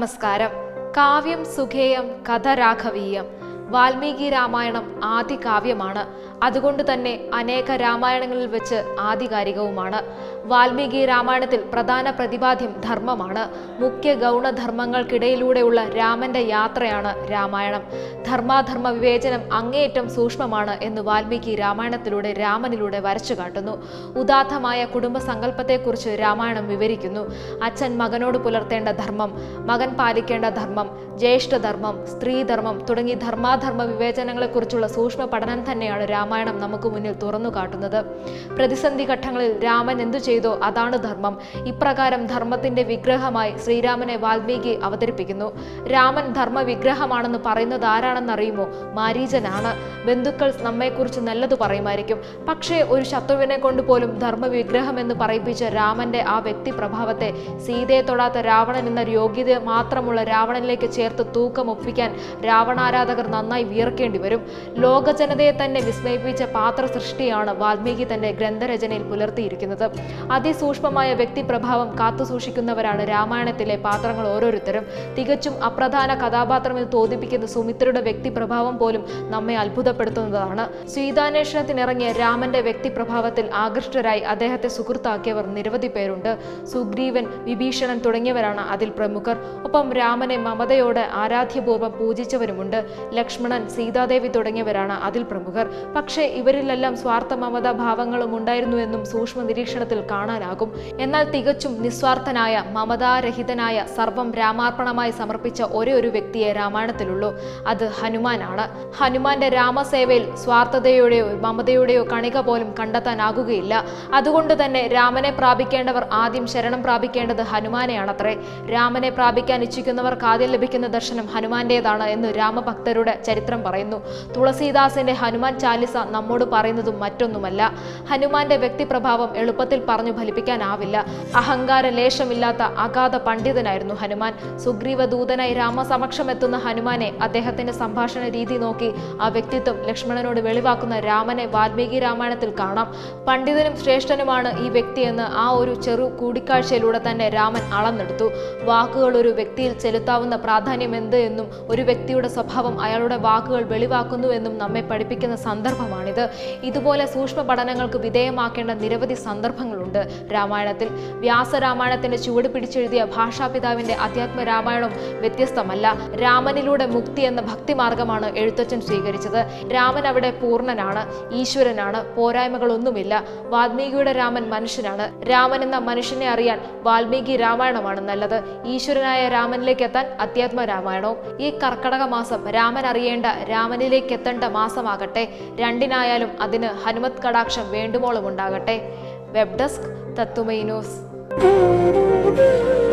നമസ്കാരം കാവ്യം സുഖേയം കഥ രാഘവീയം വാൽമീകി രാമായണം ആദ്യ കാവ്യമാണ് അതുകൊണ്ട് തന്നെ അനേക രാമായണങ്ങളിൽ വെച്ച് ആധികാരികവുമാണ് വാൽമീകി രാമായണത്തിൽ പ്രധാന പ്രതിപാദ്യം ധർമ്മമാണ് മുഖ്യ ഗൗണധർമ്മങ്ങൾക്കിടയിലൂടെയുള്ള രാമന്റെ യാത്രയാണ് രാമായണം ധർമാധർമ്മ വിവേചനം അങ്ങേയറ്റം സൂക്ഷ്മമാണ് എന്ന് വാൽമീകി രാമായണത്തിലൂടെ രാമനിലൂടെ വരച്ചു കാട്ടുന്നു ഉദാത്തമായ കുടുംബ സങ്കല്പത്തെക്കുറിച്ച് രാമായണം വിവരിക്കുന്നു അച്ഛൻ മകനോട് പുലർത്തേണ്ട ധർമ്മം മകൻ പാലിക്കേണ്ട ധർമ്മം ജ്യേഷ്ഠധർമ്മം സ്ത്രീധർമ്മം തുടങ്ങി ധർമാധർമ്മ വിവേചനങ്ങളെക്കുറിച്ചുള്ള സൂക്ഷ്മ പഠനം തന്നെയാണ് രാമായണം നമുക്ക് മുന്നിൽ തുറന്നു കാട്ടുന്നത് പ്രതിസന്ധി ഘട്ടങ്ങളിൽ രാമൻ എന്തു ചെയ്തോ അതാണ് ധർമ്മം ഇപ്രകാരം ധർമ്മത്തിന്റെ വിഗ്രഹമായി ശ്രീരാമനെ വാൽമീകി അവതരിപ്പിക്കുന്നു രാമൻ ധർമ്മ വിഗ്രഹമാണെന്ന് പറയുന്നത് ആരാണെന്നറിയുമോ മാരീചനാണ് ബന്ധുക്കൾ നമ്മെക്കുറിച്ച് നല്ലത് പറയുമായിരിക്കും പക്ഷേ ഒരു ശത്രുവിനെ കൊണ്ട് പോലും ധർമ്മ വിഗ്രഹം എന്ന് പറയിപ്പിച്ച രാമന്റെ ആ വ്യക്തി പ്രഭാവത്തെ സീതയെ തൊടാത്ത രാവണൻ എന്ന യോഗ്യത മാത്രമുള്ള രാവണനിലേക്ക് ചേർത്ത് തൂക്കം ഒപ്പിക്കാൻ രാവണാരാധകർ നന്നായി വിയർക്കേണ്ടി വരും ലോക ജനതയെ തന്നെ വിസ്മയിപ്പിച്ച പാത്ര സൃഷ്ടിയാണ് വാൽമീകി തന്റെ ഗ്രന്ഥരചനയിൽ പുലർത്തിയിരിക്കുന്നത് അതിസൂക്ഷ്മമായ വ്യക്തിപ്രഭാവം കാത്തുസൂക്ഷിക്കുന്നവരാണ് രാമായണത്തിലെ പാത്രങ്ങൾ ഓരോരുത്തരും തികച്ചും അപ്രധാന കഥാപാത്രമെന്ന് തോന്നിപ്പിക്കുന്ന സുമിത്രയുടെ വ്യക്തിപ്രഭാവം പോലും നമ്മെ അത്ഭുതപ്പെടുത്തുന്നതാണ് സീതാന്വേഷണത്തിനിറങ്ങിയ രാമന്റെ വ്യക്തിപ്രഭാവത്തിൽ ആകൃഷ്ടരായി അദ്ദേഹത്തെ സുഹൃത്താക്കിയവർ നിരവധി പേരുണ്ട് സുഗ്രീവൻ വിഭീഷണൻ തുടങ്ങിയവരാണ് അതിൽ പ്രമുഖർ ഒപ്പം രാമനെ മമതയോടെ ആരാധ്യപൂർവ്വം പൂജിച്ചവരുമുണ്ട് ലക്ഷ്മണൻ സീതാദേവി തുടങ്ങിയവരാണ് അതിൽ പ്രമുഖർ പക്ഷേ ഇവരിലെല്ലാം സ്വാർത്ഥ മമത ഭാവങ്ങളും ഉണ്ടായിരുന്നുവെന്നും സൂക്ഷ്മ നിരീക്ഷണത്തിൽ കാണാനാകും എന്നാൽ തികച്ചും നിസ്വാർത്ഥനായ മമതാരഹിതനായ സർവം രാമാർപ്പണമായി സമർപ്പിച്ച ഒരേ ഒരു വ്യക്തിയെ രാമായണത്തിലുള്ളൂ അത് ഹനുമാനാണ് ഹനുമാന്റെ രാമസേവയിൽ സ്വാർത്ഥതയുടെയോ മമതയുടെയോ കണിക പോലും കണ്ടെത്താനാകുകയില്ല അതുകൊണ്ട് തന്നെ രാമനെ പ്രാപിക്കേണ്ടവർ ആദ്യം ശരണം പ്രാപിക്കേണ്ടത് ഹനുമാനെയാണത്രേ രാമനെ പ്രാപിക്കാൻ ഇച്ഛിക്കുന്നവർക്ക് ആദ്യം ലഭിക്കുന്ന ദർശനം ഹനുമാന്റേതാണ് എന്ന് രാമഭക്തരുടെ ചരിത്രം പറയുന്നു തുളസീദാസിന്റെ ഹനുമാൻ ചാലിസ നമ്മോട് പറയുന്നതും മറ്റൊന്നുമല്ല ഹനുമാന്റെ വ്യക്തിപ്രഭാവം എളുപ്പത്തിൽ പറഞ്ഞു ഫലിപ്പിക്കാനാവില്ല അഹങ്കാര ലേശമില്ലാത്ത അഗാധ പണ്ഡിതനായിരുന്നു ഹനുമാൻ സുഗ്രീവ ദൂതനായി രാമസമക്ഷം എത്തുന്ന ഹനുമാനെ അദ്ദേഹത്തിന്റെ സംഭാഷണ രീതി നോക്കി ആ വ്യക്തിത്വം ലക്ഷ്മണനോട് വെളിവാക്കുന്ന രാമനെ വാൽമീകി രാമായണത്തിൽ കാണാം പണ്ഡിതനും ശ്രേഷ്ഠനുമാണ് ഈ വ്യക്തിയെന്ന് ആ ഒരു ചെറു കൂടിക്കാഴ്ചയിലൂടെ തന്നെ രാമൻ അളന്നെടുത്തു വാക്കുകൾ ഒരു വ്യക്തിയിൽ ചെലുത്താവുന്ന പ്രാധാന്യം എന്ത് എന്നും ഒരു വ്യക്തിയുടെ സ്വഭാവം അയാളുടെ വാക്കുകൾ വെളിവാക്കുന്നു എന്നും നമ്മെ പഠിപ്പിക്കുന്ന സന്ദർഭമാണിത് ഇതുപോലെ സൂക്ഷ്മ പഠനങ്ങൾക്ക് വിധേയമാക്കേണ്ട നിരവധി സന്ദർഭങ്ങളുണ്ട് രാമായണത്തിൽ വ്യാസരാമായണത്തിന്റെ ചുവട് പിടിച്ചെഴുതിയ ഭാഷാപിതാവിന്റെ അധ്യാത്മ രാമായണം വ്യത്യസ്തമല്ല രാമനിലൂടെ മുക്തി എന്ന ഭക്തിമാർഗമാണ് എഴുത്തച്ഛൻ സ്വീകരിച്ചത് രാമൻ അവിടെ പൂർണ്ണനാണ് ഈശ്വരനാണ് പോരായ്മകളൊന്നുമില്ല വാൽമീകിയുടെ രാമൻ മനുഷ്യനാണ് രാമൻ എന്ന മനുഷ്യനെ അറിയാൻ വാൽമീകി രാമായണമാണ് നല്ലത് ഈശ്വരനായ രാമനിലേക്ക് എത്താൻ അധ്യാത്മ രാമായണവും ഈ കർക്കടക മാസം രാമൻ അറിയേണ്ട രാമനിലേക്ക് എത്തേണ്ട മാസമാകട്ടെ രണ്ടിനായാലും അതിന് ഹനുമത് കടാക്ഷം വേണ്ടുമോളം ഉണ്ടാകട്ടെ വെബ് ഡെസ്ക് തത്തുമൈ ന്യൂസ്